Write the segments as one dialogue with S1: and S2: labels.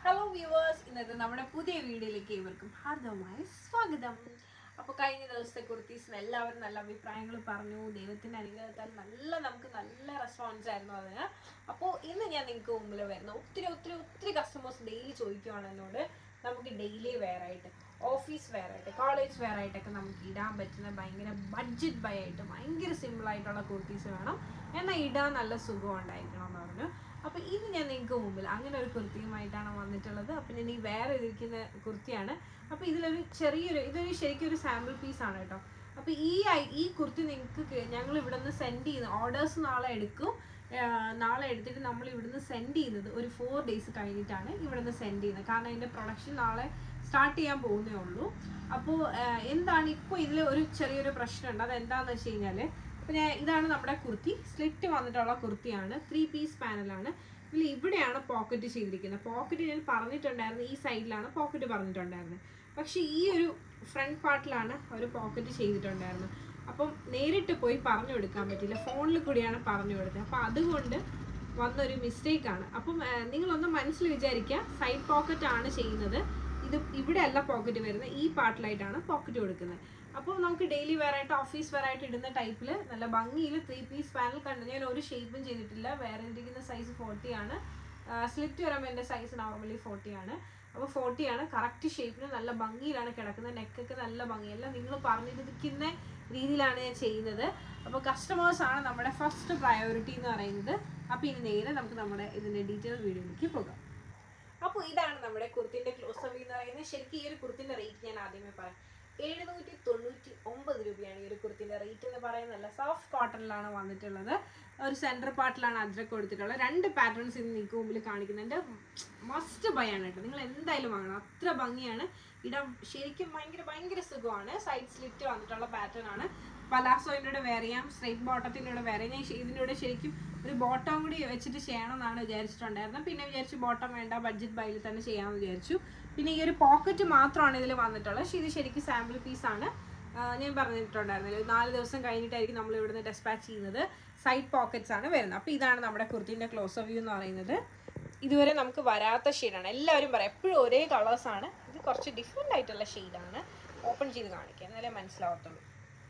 S1: hello viewers ഇന്നത്തെ നമ്മുടെ പുതിയ വീഡിയോയിലേക്ക് ഏവർക്കും ഹാർദവമായ സ്വാഗതം അപ്പോൾ കഴിഞ്ഞ ദിവസത്തെ കുർത്തീസിന് എല്ലാവരും നല്ല അഭിപ്രായങ്ങൾ പറഞ്ഞു ദൈവത്തിൻ്റെ അനുഗ്രഹത്താൽ നല്ല നമുക്ക് നല്ല റെസ്പോൺസ് ആയിരുന്നു അതിന് അപ്പോൾ ഇന്ന് ഞാൻ നിങ്ങൾക്ക് മുമ്പിൽ വരുന്ന ഒത്തിരി ഒത്തിരി ഒത്തിരി കസ്റ്റമേഴ്സ് ഡെയിലി ചോദിക്കുവാണ് എന്നോട് നമുക്ക് ഡെയിലി വെയർ ആയിട്ട് ഓഫീസ് വെയർ ആയിട്ട് കോളേജ് വെയർ ആയിട്ടൊക്കെ നമുക്ക് ഇടാൻ പറ്റുന്ന ഭയങ്കര ബഡ്ജറ്റ് ബൈ ആയിട്ട് ഭയങ്കര സിമ്പിൾ ആയിട്ടുള്ള കുർത്തീസ് വേണം എന്നാൽ ഇടാൻ നല്ല സുഖം ഉണ്ടായിരിക്കണം എന്ന് പറഞ്ഞു അപ്പോൾ ഇത് ഞാൻ നിങ്ങൾക്ക് മുമ്പിൽ അങ്ങനെ ഒരു കുർത്തിയുമായിട്ടാണ് വന്നിട്ടുള്ളത് അപ്പം ഞാൻ ഈ വേറെ ഇരിക്കുന്ന കുർത്തിയാണ് അപ്പോൾ ഇതിലൊരു ചെറിയൊരു ഇതൊരു ശരിക്കും ഒരു സാമ്പിൾ പീസാണ് കേട്ടോ അപ്പോൾ ഈ ഐ- ഈ കുർത്തി നിങ്ങൾക്ക് ഞങ്ങൾ ഇവിടെ നിന്ന് സെൻഡ് ചെയ്യുന്ന ഓർഡേഴ്സ് നാളെ എടുക്കും ആ, നാളെ എടുത്തിട്ട് നമ്മൾ ഇവിടുന്ന് സെൻഡ് ചെയ്യുന്നത് ഒരു ഫോർ ഡേയ്സ് കഴിഞ്ഞിട്ടാണ് ഇവിടുന്ന് സെൻഡ് ചെയ്യുന്നത് കാരണം അതിൻ്റെ പ്രൊഡക്ഷൻ നാളെ സ്റ്റാർട്ട് ചെയ്യാൻ പോകുന്നേ ഉള്ളൂ അപ്പോൾ എന്താണ് ഇപ്പോൾ ഇതിൽ ഒരു ചെറിയൊരു പ്രശ്നമുണ്ട് അതെന്താണെന്ന് വെച്ച് കഴിഞ്ഞാൽ പിന്നെ ഇതാണ് നമ്മുടെ കുർത്തി സ്ലിറ്റ് വന്നിട്ടുള്ള കുർത്തിയാണ് ത്രീ പീസ് പാനലാണ് ഇതിൽ ഇവിടെയാണ് പോക്കറ്റ് ചെയ്തിരിക്കുന്നത് പോക്കറ്റ് ഞാൻ പറഞ്ഞിട്ടുണ്ടായിരുന്നു ഈ സൈഡിലാണ് പോക്കറ്റ് പറഞ്ഞിട്ടുണ്ടായിരുന്നത് പക്ഷേ ഈ ഒരു ഫ്രണ്ട് പാർട്ടിലാണ് ഒരു പോക്കറ്റ് ചെയ്തിട്ടുണ്ടായിരുന്നത് അപ്പം നേരിട്ട് പോയി പറഞ്ഞു കൊടുക്കാൻ പറ്റില്ല ഫോണിൽ കൂടിയാണ് പറഞ്ഞു കൊടുത്തത് അപ്പം അതുകൊണ്ട് വന്നൊരു മിസ്റ്റേക്കാണ് അപ്പം ആ, നിങ്ങളൊന്ന് മനസ്സിൽ വിചാരിക്കുക സൈഡ് പോക്കറ്റ് ആണ് ചെയ്യുന്നത് ഇത് ഇവിടെ അല്ല പോക്കറ്റ് വരുന്നത് ഈ പാർട്ടിലായിട്ടാണ് പോക്കറ്റ് കൊടുക്കുന്നത് അപ്പോൾ നമുക്ക് ഡെയിലി വെയർ ആയിട്ട് ഓഫീസ് വെയർ ആയിട്ട് ഇടുന്ന ടൈപ്പിൽ നല്ല ഭംഗിയിൽ ത്രീ പീസ് പാനൽ കണ്ടു ഞാൻ ഒരു ഷേപ്പും ചെയ്തിട്ടില്ല വേറെ ഇരിക്കുന്ന സൈസ് ഫോർട്ടി ആണ് സ്ലിറ്റ് വരുമ്പോൾ എൻ്റെ സൈസ് നോർമലി ഫോർട്ടി ആണ് അപ്പോൾ ഫോർട്ടി ആണ് കറക്റ്റ് ഷേപ്പിന് നല്ല ഭംഗിയിലാണ് കിടക്കുന്നത് നെക്കൊക്കെ നല്ല ഭംഗിയല്ല നിങ്ങൾ പറഞ്ഞിരിക്കുന്ന രീതിയിലാണ് ഞാൻ ചെയ്യുന്നത് അപ്പോൾ കസ്റ്റമേഴ്സ് ആണ് നമ്മുടെ ഫസ്റ്റ് പ്രയോറിറ്റി എന്ന് പറയുന്നത് അപ്പോൾ ഇനി നേരെ നമുക്ക് നമ്മുടെ ഇതിൻ്റെ ഡീറ്റെയിൽ വീഡിയോയിലേക്ക് പോകാം അപ്പോൾ ഇതാണ് നമ്മുടെ കുർത്തിന്റെ ക്ലോസ് അപ്പ് എന്ന് പറയുന്നത് ശരിക്കും ഈ ഒരു കുർത്തിന്റെ റേറ്റ് ഞാൻ ആദ്യമേ പറയാം എഴുന്നൂറ്റി തൊണ്ണൂറ്റി ഒമ്പത് രൂപയാണ് ഈ ഒരു കുർത്തിന്റെ റേറ്റ് എന്ന് പറയുന്നത് നല്ല സോഫ്റ്റ് കോട്ടണിലാണ് വന്നിട്ടുള്ളത് ഒരു സെൻറ്റർ പാർട്ടിലാണ് അജ്രക്ക് കൊടുത്തിട്ടുള്ളത് രണ്ട് പാറ്റേൺസ് ഇന്ന് നിങ്ങൾക്ക് മുമ്പിൽ കാണിക്കുന്നുണ്ട് മസ്റ്റ് ബൈ ആണ് കേട്ടോ നിങ്ങൾ എന്തായാലും വാങ്ങണം അത്ര ഭംഗിയാണ് ഇടാൻ ശരിക്കും ഭയങ്കര ഭയങ്കര സുഖമാണ് സൈഡ് സ്ലിറ്റ് വന്നിട്ടുള്ള പാറ്റേൺ ആണ് പലാസോയിൻ്റെ കൂടെ വേറെ ചെയ്യാം സ്ട്രൈറ്റ് ബോട്ടത്തിൻ്റെ കൂടെ വേറെ ഞാൻ ശ- ഇതിൻ്റെ കൂടെ ശരിക്കും ഒരു ബോട്ടം കൂടി വെച്ചിട്ട് ചെയ്യണം എന്നാണ് വിചാരിച്ചിട്ടുണ്ടായിരുന്നത് പിന്നെ വിചാരിച്ചു ബോട്ടം വേണ്ട ബഡ്ജറ്റ് ബൈയിൽ തന്നെ ചെയ്യാമെന്ന് വിചാരിച്ചു പിന്നെ ഈ ഒരു പോക്കറ്റ് മാത്രമാണ് ഇതിൽ വന്നിട്ടുള്ളത് പക്ഷേ ഇത് ശരിക്കും സാമ്പിൾ പീസാണ് ഞാൻ പറഞ്ഞിട്ടുണ്ടായിരുന്നില്ല ഒരു നാല് ദിവസം കഴിഞ്ഞിട്ടായിരിക്കും നമ്മൾ ഇവിടുന്ന് ഡെസ്പാച്ച് ചെയ്യുന്നത് സൈഡ് പോക്കറ്റ്സ് ആണ് വരുന്നത് അപ്പോൾ ഇതാണ് നമ്മുടെ കുർത്തിൻ്റെ ക്ലോസ് വ്യൂ എന്ന് പറയുന്നത് ഇതുവരെ നമുക്ക് വരാത്ത ഷെയ്ഡാണ് എല്ലാവരും പറയാം എപ്പോഴും ഒരേ കളേഴ്സാണ് ഇത് കുറച്ച് ഡിഫറെൻ്റ് ആയിട്ടുള്ള ഷെയ്ഡാണ് ഓപ്പൺ ചെയ്ത് കാണിക്കുക എന്നാലേ മനസ്സിലാവത്തുള്ളൂ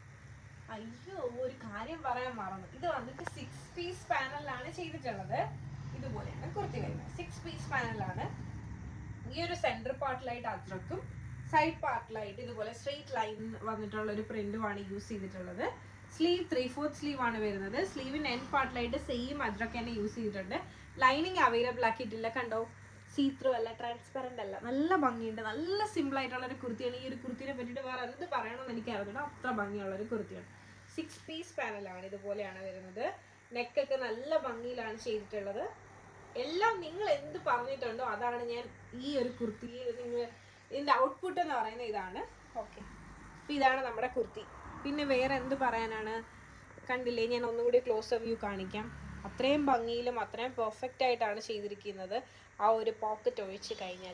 S1: അയ്യോ ഒരു കാര്യം പറയാൻ മറന്നു ഇത് വന്നിട്ട് സിക്സ് പീസ് പാനലിലാണ് ചെയ്തിട്ടുള്ളത് ഇതുപോലെയാണ് കുർത്തി വരുന്നത് സിക്സ് പീസ് പാനലാണ് ഈ ഒരു സെൻറ്റർ പാർട്ടിലായിട്ട് അജ്രക്കും സൈഡ് പാർട്ടിലായിട്ട് ഇതുപോലെ സ്ട്രെയിറ്റ് ലൈൻ വന്നിട്ടുള്ള ഒരു പ്രിന്റുമാണ് യൂസ് ചെയ്തിട്ടുള്ളത് സ്ലീവ് ത്രീ ഫോർത്ത് സ്ലീവ് ആണ് വരുന്നത് സ്ലീവിന് എൻ പാർട്ടിലായിട്ട് സെയിം അജ്രക്ക് തന്നെ യൂസ് ചെയ്തിട്ടുണ്ട് ലൈനിങ് അവൈലബിൾ ആക്കിയിട്ടില്ല കണ്ടോ സീ ത്രൂ അല്ല ട്രാൻസ്പെറൻ്റ് അല്ല നല്ല ഭംഗിയുണ്ട് നല്ല സിമ്പിൾ ആയിട്ടുള്ള ഒരു കുർത്തിയാണ് ഈ ഒരു കുർത്തിനെ പറ്റിയിട്ട് വേറെ എന്ത് പറയണമെന്ന് എനിക്ക് അറിഞ്ഞില്ല അത്ര ഭംഗിയുള്ള ഒരു കുർത്തിയാണ് സിക്സ് പീസ് പാനലാണ് ഇതുപോലെയാണ് വരുന്നത് നെക്കൊക്കെ നല്ല ഭംഗിയിലാണ് ചെയ്തിട്ടുള്ളത് എല്ലാം നിങ്ങൾ എന്ത് പറഞ്ഞിട്ടുണ്ടോ അതാണ് ഞാൻ ഈ ഒരു കുർത്തി നിങ്ങൾ ഇതിൻ്റെ ഔട്ട്പുട്ട് എന്ന് പറയുന്നത് ഇതാണ് ഓക്കെ അപ്പോൾ ഇതാണ് നമ്മുടെ കുർത്തി പിന്നെ വേറെ എന്ത് പറയാനാണ് കണ്ടില്ലേ ഞാൻ ഒന്നുകൂടി ക്ലോസ് വ്യൂ കാണിക്കാം അത്രയും ഭംഗിയിലും അത്രയും പെർഫെക്റ്റ് ആയിട്ടാണ് ചെയ്തിരിക്കുന്നത് ആ ഒരു പോക്കറ്റ് ഒഴിച്ച് കഴിഞ്ഞാൽ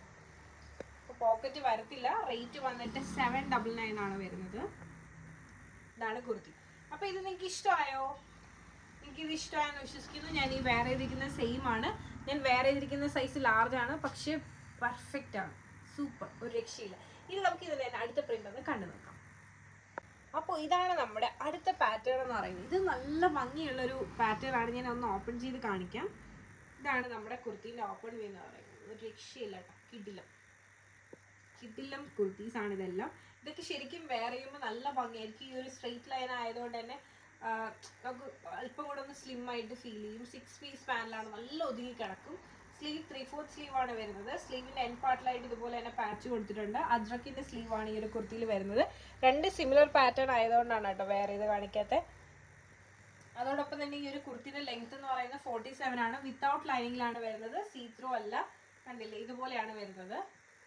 S1: പോക്കറ്റ് വരത്തില്ല റേറ്റ് വന്നിട്ട് സെവൻ ഡബിൾ നയൻ ആണ് വരുന്നത് ഇതാണ് കുർത്തി അപ്പോൾ ഇത് നിങ്ങൾക്ക് ഇഷ്ടമായോ എനിക്ക് ഇത് ഇഷ്ടമായെന്ന് വിശ്വസിക്കുന്നു ഞാൻ ഈ വേറെ ഇരിക്കുന്ന സെയിം ആണ് ഞാൻ വേറെ ഇരിക്കുന്ന സൈസ് ലാർജ് ആണ് പക്ഷേ പെർഫെക്റ്റ് ആണ് സൂപ്പർ ഒരു രക്ഷയില്ല ഇനി നമുക്ക് ഇതിൻ്റെ അടുത്ത പ്രിന്റ് ഒന്ന് കണ്ടു നോക്കാം അപ്പോൾ ഇതാണ് നമ്മുടെ അടുത്ത പാറ്റേൺ എന്ന് പറയുന്നത് ഇത് നല്ല ഭംഗിയുള്ളൊരു പാറ്റേൺ ആണ് ഞാൻ ഒന്ന് ഓപ്പൺ ചെയ്ത് കാണിക്കാം ഇതാണ് നമ്മുടെ കുർത്തീൻ്റെ ഓപ്പൺ വ്യൂ എന്ന് പറയുന്നത് ഒരു രക്ഷയില്ല കേട്ടോ കിടിലം കിടിലം കുർത്തീസ് ആണ് ഇതെല്ലാം ഇതൊക്കെ ശരിക്കും വേറെ ചെയ്യുമ്പോൾ നല്ല ഭംഗിയായിരിക്കും ഈ ഒരു സ്ട്രെയിറ്റ് ലൈൻ ആയതുകൊണ്ട് തന്നെ ആ, നമുക്ക് അല്പം കൂടെ ഒന്ന് സ്ലിം ആയിട്ട് ഫീൽ ചെയ്യും സിക്സ് പീസ് പാനലാണ് നല്ല ഒതുങ്ങി കിടക്കും സ്ലീവ് ത്രീ ഫോർത്ത് സ്ലീവ് ആണ് വരുന്നത് സ്ലീവിൻ്റെ എൻ പാർട്ടിലായിട്ട് ഇതുപോലെ തന്നെ പാച്ച് കൊടുത്തിട്ടുണ്ട് അജ്രക്കിൻ്റെ സ്ലീവ് ആണ് ഈ ഒരു കുർത്തിയിൽ വരുന്നത് രണ്ട് സിമിലർ പാറ്റേൺ ആയതുകൊണ്ടാണ് കേട്ടോ വേറെ ഇത് കാണിക്കാത്തത് അതോടൊപ്പം തന്നെ ഈ ഒരു കുർത്തിയുടെ ലെങ്ത് എന്ന് പറയുന്നത് ഫോർട്ടി സെവൻ ആണ് വിത്തൗട്ട് ലൈനിങ്ങിലാണ് വരുന്നത് സീ ത്രൂ അല്ല കണ്ടില്ലേ ഇതുപോലെയാണ് വരുന്നത്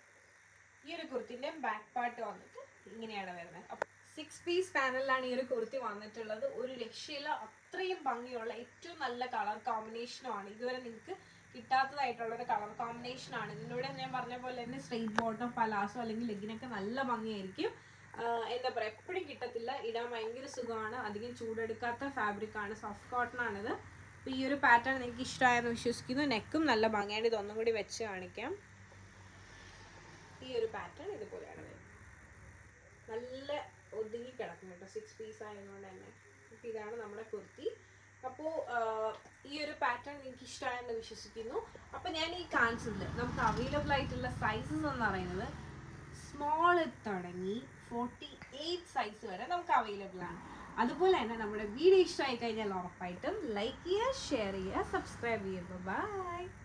S1: ഈ ഒരു കുർത്തിന്റെ ബാക്ക് പാർട്ട് വന്നിട്ട് ഇങ്ങനെയാണ് വരുന്നത് സിക്സ് പീസ് പാനലിലാണ് ഈ ഒരു കുർത്തി വന്നിട്ടുള്ളത് ഒരു രക്ഷയില്ല അത്രയും ഭംഗിയുള്ള ഏറ്റവും നല്ല കളർ കോമ്പിനേഷനും ആണ് ഇതുവരെ നിങ്ങൾക്ക് കിട്ടാത്തതായിട്ടുള്ള ഒരു കളർ കോമ്പിനേഷൻ ആണ് ഇതിലൂടെ ഞാൻ പറഞ്ഞ പോലെ തന്നെ സ്ട്രെയിറ്റ് ബോട്ടം പലാസോ അല്ലെങ്കിൽ ലെഗിനൊക്കെ നല്ല ഭംഗിയായിരിക്കും ആഹ് എന്താ പറയുക എപ്പോഴും കിട്ടത്തില്ല ഇടാൻ ഭയങ്കര സുഖമാണ് അധികം ചൂടെടുക്കാത്ത ഫാബ്രിക് ആണ് സോഫ്റ്റ് കോട്ടൺ ആണിത് അപ്പോൾ ഈ ഒരു പാറ്റേൺ നിങ്ങൾക്ക് ഇഷ്ടമായെന്ന് വിശ്വസിക്കുന്നു നെക്കും നല്ല ഭംഗിയായിട്ട് ഇതൊന്നും കൂടി വെച്ച് കാണിക്കാം ഈ ഒരു പാറ്റേൺ ഇതുപോലെയാണ് വരുന്നത് നല്ല ഒതുങ്ങി കിടക്കും കേട്ടോ സിക്സ് പീസ് ആയതുകൊണ്ട് തന്നെ അപ്പോൾ ഇതാണ് നമ്മുടെ കുർത്തി അപ്പോൾ ഈ ഒരു പാറ്റേൺ നിങ്ങൾക്ക് ഇഷ്ടമായെന്ന് വിശ്വസിക്കുന്നു അപ്പോൾ ഞാൻ ഈ കാണിച്ചതിൽ നമുക്ക് അവൈലബിൾ ആയിട്ടുള്ള സൈസസ് എന്ന് പറയുന്നത് സ്മോൾ തുടങ്ങി ഫോർട്ടി എയ്റ്റ് സൈസ് വരെ നമുക്ക് അവൈലബിൾ ആണ് അതുപോലെ തന്നെ നമ്മുടെ വീഡിയോ ഇഷ്ടമായി കഴിഞ്ഞാൽ ഉറപ്പായിട്ടും ലൈക്ക് ചെയ്യുക ഷെയർ ചെയ്യുക സബ്സ്ക്രൈബ് ചെയ്യുക ബൈ